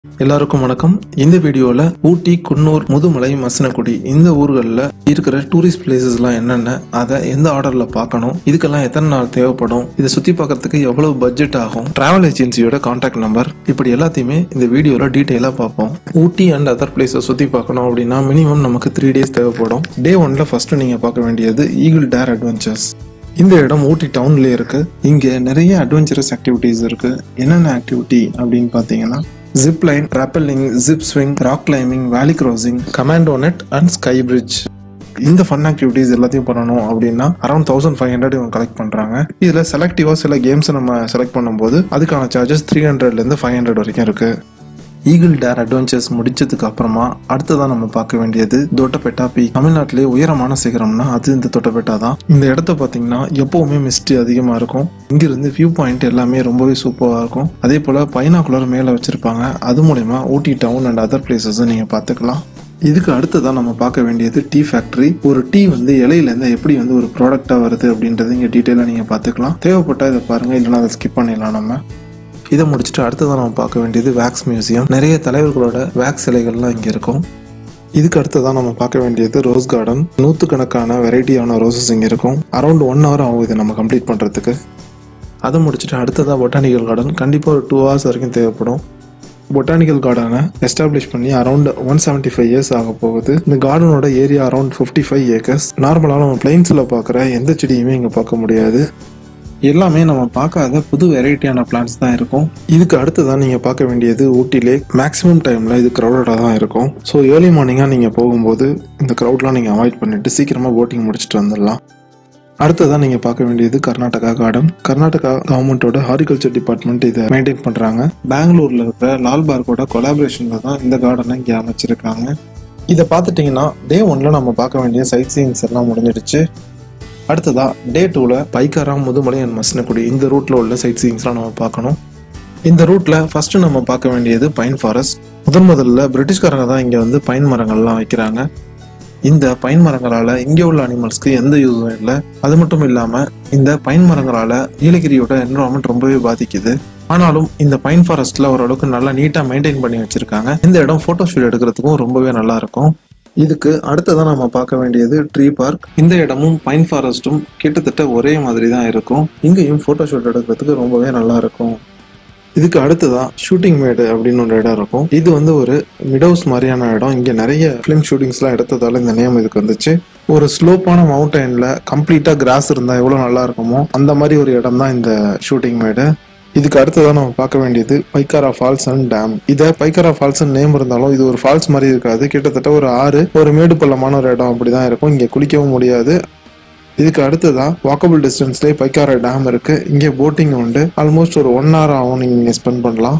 எல்லாருக்கும் வணக்கம் இந்த வீடியோவில் ஊட்டி குன்னூர் முதுமலை மசனக்குடி இந்த ஊர்களில் இருக்கிற டூரிஸ்ட் பிளேசஸ்லாம் என்னென்ன அதை எந்த ஆர்டரில் பார்க்கணும் இதுக்கெல்லாம் எத்தனை நாள் தேவைப்படும் இதை சுற்றி பார்க்கறதுக்கு எவ்வளவு பட்ஜெட் ஆகும் டிராவல் ஏஜென்சியோட கான்டாக்ட் நம்பர் இப்படி எல்லாத்தையுமே இந்த வீடியோவில் டீட்டெயிலாக பார்ப்போம் ஊட்டி அண்ட் அதர் பிளேஸை சுற்றி பார்க்கணும் அப்படின்னா மினிமம் நமக்கு த்ரீ டேஸ் தேவைப்படும் டே ஒன்ல ஃபர்ஸ்ட் நீங்கள் பார்க்க வேண்டியது ஈகிள் டேர் அட்வென்ச்சர்ஸ் இந்த இடம் ஊட்டி டவுன்லேயே இருக்கு இங்கே நிறைய அட்வென்ச்சரஸ் ஆக்டிவிட்டீஸ் இருக்கு என்னென்ன ஆக்டிவிட்டி அப்படின்னு பார்த்தீங்கன்னா zip line rappelling zip swing rock climbing valley crossing commando net and sky bridge இந்த ஃபன் ஆக்டிவிட்டீஸ் எல்லாத்தையும் பண்ணணும் அப்படின்னா அரௌண்ட் தௌசண்ட் ஃபைவ் ஹண்ட்ரட் இவங்க கலெக்ட் பண்ணுறாங்க இதில் செலக்டிவாக சில கேம்ஸ் நம்ம செலக்ட் பண்ணும்போது அதுக்கான சார்ஜஸ் த்ரீ ஹண்ட்ரட்லேருந்து ஃபைவ் ஹண்ட்ரட் வரைக்கும் இருக்குது ஈகிள் டேர் அட்வென்ச்சர்ஸ் முடிச்சதுக்கு அப்புறமா அடுத்ததா நம்ம பார்க்க வேண்டியது தொட்டபெட்டா பீக் தமிழ்நாட்டிலே உயரமான சிகரம்னா அது இந்த தொட்டபெட்டா தான் இந்த இடத்த பார்த்தீங்கன்னா எப்பவுமே மிஸ்ட் அதிகமாக இருக்கும் இங்கிருந்து வியூ பாயிண்ட் எல்லாமே ரொம்பவே சூப்பராக இருக்கும் அதே போல் பைனாக்குலர் மேலே வச்சிருப்பாங்க அது மூலயமா ஊட்டி டவுன் அண்ட் அதர் பிளேசஸை நீங்கள் பார்த்துக்கலாம் இதுக்கு அடுத்ததான் நம்ம பார்க்க வேண்டியது டீ ஃபேக்டரி ஒரு டீ வந்து இலையிலேருந்து எப்படி வந்து ஒரு ப்ராடக்டாக வருது அப்படின்றது இங்கே டீட்டெயிலாக நீங்கள் பார்த்துக்கலாம் தேவைப்பட்டால் இதை பாருங்கள் இல்லைனா அதை ஸ்கிப் பண்ணிடலாம் நம்ம இதை முடிச்சுட்டு அடுத்ததான் நம்ம பார்க்க வேண்டியது வேக்ஸ் மியூசியம் நிறைய தலைவர்களோட வேக்ஸ் சிலைகள்லாம் இங்கே இருக்கும் இதுக்கு அடுத்ததான் நம்ம பார்க்க வேண்டியது ரோஸ் கார்டன் நூற்றுக்கணக்கான வெரைட்டியான ரோசஸ் இங்கே இருக்கும் அரௌண்ட் ஒன் ஹவர் ஆகும் இதை நம்ம கம்ப்ளீட் பண்ணுறதுக்கு அதை முடிச்சுட்டு அடுத்ததாக பொட்டானிக்கல் கார்டன் கண்டிப்பாக ஒரு டூ ஹவர்ஸ் வரைக்கும் தேவைப்படும் பொட்டானிக்கல் கார்டனை எஸ்டாப்ளிஷ் பண்ணி around one seventy five years ஆக போகுது இந்த கார்டனோட area around fifty five acres நார்மலாக நம்ம பிளைன்ஸில் பார்க்குற எந்த செடியுமே இங்கே பார்க்க முடியாது எல்லாமே நம்ம பார்க்காத புது வெரைட்டியான பிளான்ஸ் தான் இருக்கும் இதுக்கு அடுத்ததான் நீங்கள் பார்க்க வேண்டியது ஊட்டி லேக் மேக்ஸிமம் டைமில் இது க்ரௌடடாக தான் இருக்கும் ஸோ ஏர்லி மார்னிங்காக நீங்கள் போகும்போது இந்த க்ரௌட்லாம் நீங்கள் அவாய்ட் பண்ணிட்டு சீக்கிரமாக போட்டிங் முடிச்சுட்டு வந்துடலாம் அடுத்ததான் நீங்கள் பார்க்க வேண்டியது கர்நாடகா கார்டன் கர்நாடகா கவர்மெண்ட்டோட ஹாரிகல்ச்சர் டிபார்ட்மெண்ட் இதை மெயின்டைன் பண்ணுறாங்க பெங்களூரில் இருக்கிற லால்பார்க்கோட கொலாபரேஷனில் தான் இந்த கார்டனை இங்கே அமைச்சிருக்காங்க இதை பார்த்துட்டிங்கன்னா டே ஒன்ல நம்ம பார்க்க வேண்டிய சைட் சீயிங்ஸ் எல்லாம் முடிஞ்சிடுச்சு அடுத்ததா டே டூவில் பைக்காராம் முதுமலை அண்ட் மசினக்குடி இந்த ரூட்டில் உள்ள சைட் சீயிங்ஸ்லாம் நம்ம பார்க்கணும் இந்த ரூட்டில் ஃபஸ்ட்டு நம்ம பார்க்க வேண்டியது பைன் ஃபாரஸ்ட் முதன் முதல்ல பிரிட்டிஷ்காரங்க தான் இங்கே வந்து பைன் மரங்கள்லாம் வைக்கிறாங்க இந்த பைன் மரங்களால் இங்கே உள்ள அனிமல்ஸ்க்கு எந்த யூஸும் இல்லை அது மட்டும் இல்லாமல் இந்த பைன் மரங்களால் நீலகிரியோட என்வரான்மெண்ட் ரொம்பவே பாதிக்குது ஆனாலும் இந்த பைன் ஃபாரஸ்ட்ல ஓரளவுக்கு நல்லா நீட்டாக மெயின்டைன் பண்ணி வச்சிருக்காங்க இந்த இடம் ஃபோட்டோ ஷூட் எடுக்கிறதுக்கும் ரொம்பவே நல்லா இருக்கும் இதுக்கு அடுத்ததான் நம்ம பார்க்க வேண்டியது ட்ரீ பார்க் இந்த இடமும் பைன் ஃபாரஸ்ட்டும் கிட்டத்தட்ட ஒரே மாதிரி தான் இருக்கும் இங்கேயும் ஃபோட்டோ ஷூட் எடுக்கிறதுக்கு ரொம்பவே நல்லா இருக்கும் இதுக்கு அடுத்ததான் ஷூட்டிங் மேடு அப்படின்னு ஒரு இடம் இருக்கும் இது வந்து ஒரு மிடோஸ் மாதிரியான இடம் இங்கே நிறைய ஃபிலிம் ஷூட்டிங்ஸ்லாம் எடுத்ததால இந்த நேம் இதுக்கு வந்துச்சு ஒரு ஸ்லோப்பான மவுண்டன்ல கம்ப்ளீட்டாக கிராஸ் இருந்தால் எவ்வளோ நல்லா இருக்குமோ அந்த மாதிரி ஒரு இடம் தான் இந்த ஷூட்டிங் மேடு இதுக்கு அடுத்ததான் நம்ம பார்க்க வேண்டியது பைக்காரா ஃபால்ஸ் அண்ட் டேம் இதை பைக்காரா ஃபால்ஸ் நேம் இருந்தாலும் இது ஒரு ஃபால்ஸ் மாதிரி இருக்காது கிட்டத்தட்ட ஒரு ஆறு ஒரு மேடு பள்ளமான ஒரு இடம் அப்படிதான் இருக்கும் இங்கே குளிக்கவும் முடியாது இதுக்கு அடுத்ததா வாக்கபிள் டிஸ்டன்ஸ்லேயே பைக்காரா டேம் இருக்கு இங்கே போட்டிங் உண்டு ஆல்மோஸ்ட் ஒரு ஒன் ஹவர் ஆகும் நீங்கள் ஸ்பெண்ட் பண்ணலாம்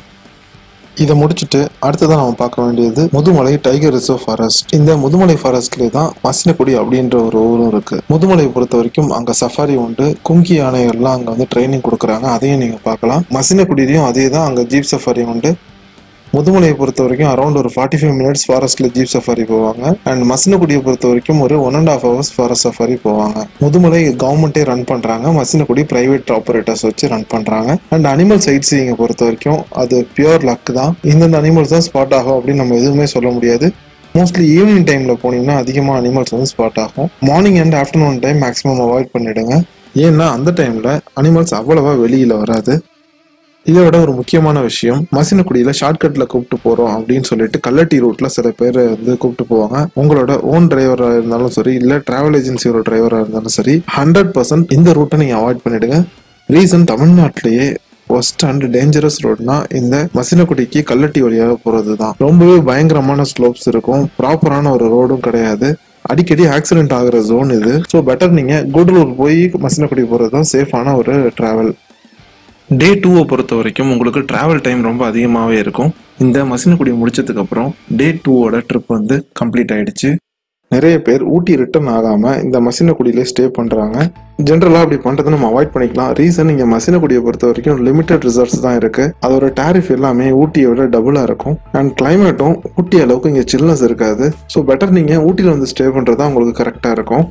இதை முடிச்சுட்டு அடுத்ததான் நம்ம பார்க்க வேண்டியது முதுமலை டைகர் ரிசர்வ் ஃபாரஸ்ட் இந்த முதுமலை ஃபாரஸ்ட்லேயே தான் மசினக்குடி அப்படின்ற ஒரு ஊரும் இருக்கு முதுமலையை பொறுத்த வரைக்கும் அங்கே சஃபாரி உண்டு குங்கி யானைகள்லாம் அங்கே வந்து ட்ரைனிங் கொடுக்குறாங்க அதையும் நீங்கள் பார்க்கலாம் மசினக்குடியிலையும் அதே தான் அங்கே ஜீப் சஃபாரி உண்டு முதுமலையை பொறுத்த வரைக்கும் அரௌண்ட் ஒரு ஃபார்ட்டி ஃபைவ் மினிட்ஸ் ஃபாரஸ்ட்ல ஜீப் சஃபாரி போவாங்க அண்ட் மசினக்குடியை பொறுத்த வரைக்கும் ஒரு one and half hours forest safari போவாங்க முதுமலை கவர்மெண்ட்டே ரன் பண்றாங்க மசினக்குடி பிரைவேட் ஆப்பரேட்டர்ஸ் வச்சு ரன் பண்றாங்க அண்ட் அனிமல் சைட் சீயிங்கை பொறுத்த வரைக்கும் அது பியூர் லக் தான் இந்தந்த அனிமல்ஸ் தான் ஸ்பாட் ஆகும் அப்படின்னு நம்ம எதுவுமே சொல்ல முடியாது மோஸ்ட்லி ஈவினிங் டைம்ல போனீங்கன்னா அதிகமாக அனிமல்ஸ் வந்து ஸ்பாட் ஆகும் morning and afternoon time maximum avoid பண்ணிடுங்க ஏன்னா அந்த டைம்ல அனிமல்ஸ் அவ்வளவா வெளியில வராது இதை விட ஒரு முக்கியமான விஷயம் மசினக்குடியில ஷார்ட்கட்ல கூப்பிட்டு போறோம் அப்படின்னு சொல்லிட்டு கல்லட்டி ரூட்ல சில பேர் வந்து கூப்பிட்டு போவாங்க உங்களோட ஓன் டிரைவரா இருந்தாலும் சரி இல்ல டிராவல் ஏஜென்சியோட டிரைவரா இருந்தாலும் சரி ஹண்ட்ரட் பர்சன்ட் இந்த ரூட்டை நீங்க அவாய்ட் பண்ணிடுங்க ரீசன் தமிழ்நாட்டிலேயே ஒஸ்ட் அண்ட் டேஞ்சரஸ் ரோட்னா இந்த மசினக்குடிக்கு கல்லட்டி வழியாக போறது தான் ரொம்பவே பயங்கரமான ஸ்லோப்ஸ் இருக்கும் ப்ராப்பரான ஒரு ரோடும் கிடையாது அடிக்கடி ஆக்சிடென்ட் ஆகுற ஜோன் இது ஸோ பெட்டர் நீங்க கூடலூர் போய் மசினக்குடி போறது தான் சேஃபான ஒரு டிராவல் டே டூவை பொறுத்த வரைக்கும் உங்களுக்கு டிராவல் டைம் ரொம்ப அதிகமாகவே இருக்கும் இந்த மசினக்குடி முடிச்சதுக்கு அப்புறம் டே டூவோட ட்ரிப் வந்து கம்ப்ளீட் ஆயிடுச்சு நிறைய பேர் ஊட்டி ரிட்டர்ன் ஆகாம இந்த மசினக்குடியிலே ஸ்டே பண்றாங்க ஜென்ரலாக அப்படி பண்றதை நம்ம அவாய்ட் பண்ணிக்கலாம் ரீசன் இங்க மசினக்குடியை பொறுத்த வரைக்கும் லிமிடெட் ரிசார்ட்ஸ் தான் இருக்கு அதோட டாரிஃப் எல்லாமே ஊட்டியோட டபுளா இருக்கும் அண்ட் கிளைமேட்டும் ஊட்டி அளவுக்கு இங்க சில்னஸ் இருக்காது ஸோ பெட்டர் நீங்க ஊட்டியில் வந்து ஸ்டே பண்றது உங்களுக்கு கரெக்டா இருக்கும்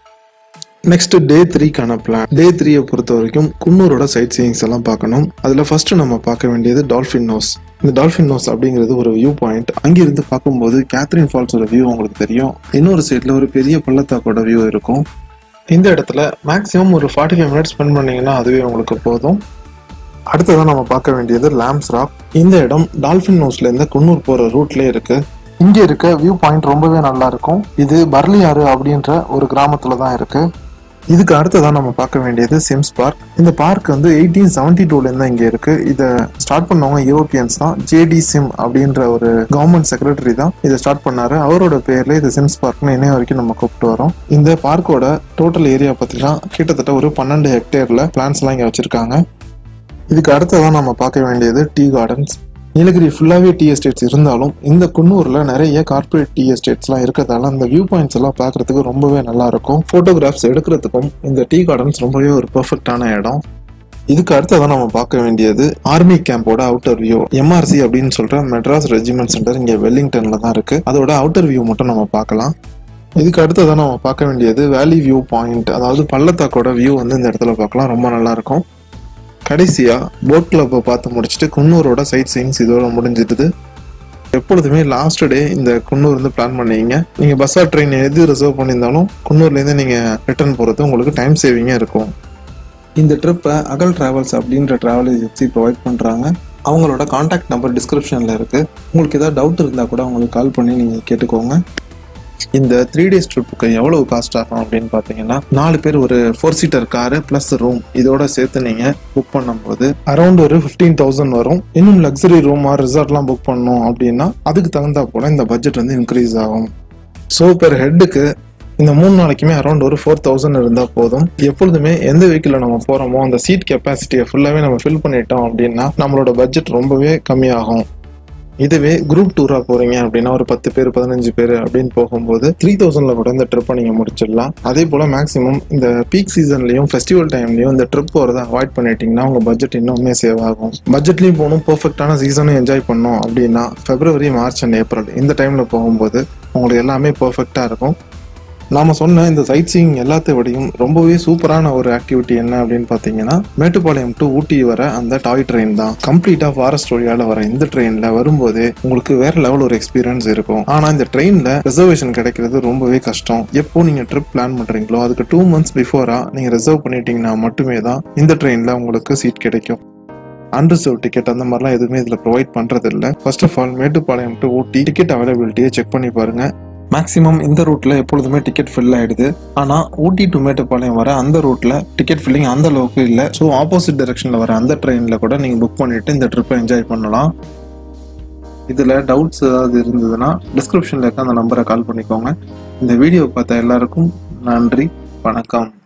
நெக்ஸ்ட் டே த்ரீக்கான பிளான் டே த்ரீயை பொறுத்த வரைக்கும் குன்னூரோட சைட் சீயிங்ஸ் எல்லாம் பார்க்கணும் அதில் ஃபர்ஸ்ட் நம்ம பார்க்க வேண்டியது டால்ஃபின் ஹவுஸ் இந்த டால்ஃபின் நோஸ் அப்படிங்கிறது ஒரு வியூ பாயிண்ட் அங்கிருந்து பார்க்கும்போது கேத்ரின் ஃபால்ஸோட வியூ உங்களுக்கு தெரியும் இன்னொரு சைடில் ஒரு பெரிய பள்ளத்தாக்கோட வியூ இருக்கும் இந்த இடத்துல மேக்ஸிமம் ஒரு ஃபார்ட்டி ஃபைவ் மினிட்ஸ் ஸ்பெண்ட் பண்ணீங்கன்னா அதுவே உங்களுக்கு போதும் அடுத்ததான் நம்ம பார்க்க வேண்டியது லேம்ஸ் ராக் இந்த இடம் டால்ஃபின் நோஸ்ல இருந்து குன்னூர் போற ரூட்ல இருக்கு இங்க இருக்க வியூ பாயிண்ட் ரொம்பவே நல்லா இருக்கும் இது பர்லியாறு அப்படின்ற ஒரு கிராமத்துல தான் இருக்கு இதுக்கு அடுத்ததான் நம்ம பார்க்க வேண்டியது சிம்ஸ் பார்க் இந்த பார்க் வந்து எயிட்டீன் செவன்டி டூலேருந்து தான் இங்கே இருக்கு இதை ஸ்டார்ட் பண்ணவங்க யூரோப்பியன்ஸ் தான் ஜேடி சிம் அப்படின்ற ஒரு கவர்மெண்ட் செக்ரட்டரி தான் இதை ஸ்டார்ட் பண்ணாரு அவரோட பேர்ல இது சிம்ஸ் பார்க்னு இன்னைய வரைக்கும் நம்ம கூப்பிட்டு வரோம் இந்த பார்க்கோட டோட்டல் ஏரியா பார்த்தீங்கன்னா கிட்டத்தட்ட ஒரு பன்னெண்டு ஹெக்டேர்ல பிளான்ஸ்லாம் இங்கே வச்சிருக்காங்க இதுக்கு அடுத்ததான் நம்ம பார்க்க வேண்டியது டீ கார்டன்ஸ் நீலகிரி ஃபுல்லாகவே டீ எஸ்டேட்ஸ் இருந்தாலும் இந்த குன்னூரில் நிறைய கார்ப்பரேட் டீ எஸ்டேட்ஸ்லாம் இருக்கிறதால அந்த வியூ பாயிண்ட்ஸ் எல்லாம் பார்க்கறதுக்கு ரொம்பவே நல்லா இருக்கும் ஃபோட்டோகிராஃப்ஸ் எடுக்கிறதுக்கும் இந்த டீ கார்டன்ஸ் ரொம்பவே ஒரு பெர்ஃபெக்டான இடம் இதுக்கு அடுத்ததான் நம்ம பார்க்க வேண்டியது ஆர்மி கேம்போட அவுட்டர் வியூ எம்ஆர்சி அப்படின்னு சொல்ற மெட்ராஸ் ரெஜிமெண்ட் சென்டர் இங்கே வெல்லிங்டன்ல தான் இருக்கு அதோட அவுட்டர் வியூ மட்டும் நம்ம பார்க்கலாம் இதுக்கு அடுத்ததான் நம்ம பார்க்க வேண்டியது வேலி வியூ பாயிண்ட் அதாவது பள்ளத்தாக்கோட வியூ வந்து இந்த இடத்துல பார்க்கலாம் ரொம்ப நல்லா இருக்கும் கடைசியா போட் கிளப்பை பார்த்து முடிச்சுட்டு குன்னூரோட சைட் சீயிங்ஸ் இதோட முடிஞ்சிடுது எப்பொழுதுமே லாஸ்ட் டே இந்த குன்னூர் வந்து பிளான் பண்ணீங்க நீங்க பஸ் ஆர் ட்ரெயின் எது ரிசர்வ் பண்ணியிருந்தாலும் குன்னூர்லேருந்து நீங்க ரிட்டர்ன் போகிறது உங்களுக்கு டைம் சேவிங்காக இருக்கும் இந்த ட்ரிப்பை அகல் டிராவல்ஸ் அப்படின்ற டிராவல் ஏஜென்சி ப்ரொவைட் பண்ணுறாங்க அவங்களோட காண்டாக்ட் நம்பர் டிஸ்கிரிப்ஷனில் இருக்குது உங்களுக்கு ஏதாவது டவுட் இருந்தால் கூட அவங்களுக்கு கால் பண்ணி நீங்கள் கேட்டுக்கோங்க இந்த த்ரீ டேஸ் ட்ரிப்புக்கு எவ்வளவு காஸ்ட் ஆகும் அப்படின்னு பார்த்தீங்கன்னா நாலு பேர் ஒரு four seater car plus room இதோட சேர்த்து நீங்கள் புக் பண்ணும்போது அரௌண்ட் ஒரு ஃபிஃப்டீன் தௌசண்ட் வரும் இன்னும் லக்ஸரி ரூம் ஆர் ரிசார்ட்லாம் புக் பண்ணோம் அப்படின்னா அதுக்கு தகுந்தா போல இந்த பட்ஜெட் வந்து இன்க்ரீஸ் ஆகும் ஸோ பெர் ஹெட்டுக்கு இந்த மூணு நாளைக்குமே அரௌண்ட் ஒரு ஃபோர் தௌசண்ட் இருந்தால் போதும் எப்பொழுதுமே எந்த வெஹிக்கிளில் நம்ம போகிறோமோ அந்த சீட் கெப்பாசிட்டியை ஃபுல்லாகவே நம்ம ஃபில் பண்ணிட்டோம் அப்படின்னா நம்மளோட பட்ஜெட் ரொம்பவே கம்மியாகும் இதுவே குரூப் டூரா போறீங்க அப்படின்னா ஒரு பத்து பேர் பதினஞ்சு பேர் அப்படின்னு போகும்போது த்ரீ தௌசண்ட்ல கூட இந்த ட்ரிப்பை நீங்க முடிச்சிடலாம் அதே போல மேக்ஸிமம் இந்த பீக் சீசன்லயும் ஃபெஸ்டிவல் டைம்லயும் இந்த ட்ரிப் போறதை அவாய்ட் பண்ணிட்டீங்கன்னா உங்க பட்ஜெட் இன்னுமே சேவ் ஆகும் பட்ஜெட்லயும் போகணும் பெர்ஃபெக்டான சீசனும் என்ஜாய் பண்ணணும் அப்படின்னா பிப்ரவரி மார்ச் அண்ட் ஏப்ரல் இந்த டைம்ல போகும்போது உங்களுக்கு எல்லாமே பெர்ஃபெக்டா இருக்கும் நாம சொன்ன இந்த சைட் சீயிங் எல்லாத்தை விடையும் ரொம்பவே சூப்பரான ஒரு ஆக்டிவிட்டி என்ன அப்படின்னு பார்த்தீங்கன்னா மேட்டுப்பாளையம் டு ஊட்டி வர அந்த டாய் ட்ரெயின் தான் கம்ப்ளீட்டா ஃபாரஸ்ட் வழியால வர இந்த ட்ரெயின்ல வரும்போதே உங்களுக்கு வேற லெவல் ஒரு எக்ஸ்பீரியன்ஸ் இருக்கும் ஆனா இந்த ட்ரெயின்ல ரிசர்வேஷன் கிடைக்கிறது ரொம்பவே கஷ்டம் எப்போ நீங்க ட்ரிப் பிளான் பண்றீங்களோ அதுக்கு டூ மந்த்ஸ் பிஃபோரா நீங்க ரிசர்வ் பண்ணிட்டீங்கன்னா மட்டுமே தான் இந்த ட்ரெயின்ல உங்களுக்கு சீட் கிடைக்கும் அன்ரிசர்வ் டிக்கெட் அந்த மாதிரிலாம் எதுவுமே இதில் ப்ரொவைட் பண்ணுறது இல்லை first of all Mettupalayam to Ooty ticket அவைலபிலிட்டியை செக் பண்ணி பாருங்க மேக்ஸிமம் இந்த ரூட்ல எப்பொழுதுமே டிக்கெட் ஃபில் ஆயிடுது ஆனா ஊட்டி டு மேட்டுப்பாளையம் வர அந்த ரூட்ல டிக்கெட் ஃபில்லிங் அந்த அளவுக்கு இல்லை ஸோ ஆப்போசிட் டைரக்ஷன்ல வர அந்த ட்ரெயின்ல கூட நீங்க புக் பண்ணிட்டு இந்த ட்ரிப்பை என்ஜாய் பண்ணலாம் இதுல டவுட்ஸ் ஏதாவது இருந்ததுன்னா டிஸ்கிரிப்ஷன்ல இருக்க அந்த நம்பரை கால் பண்ணிக்கோங்க இந்த வீடியோ பார்த்த எல்லாருக்கும் நன்றி வணக்கம்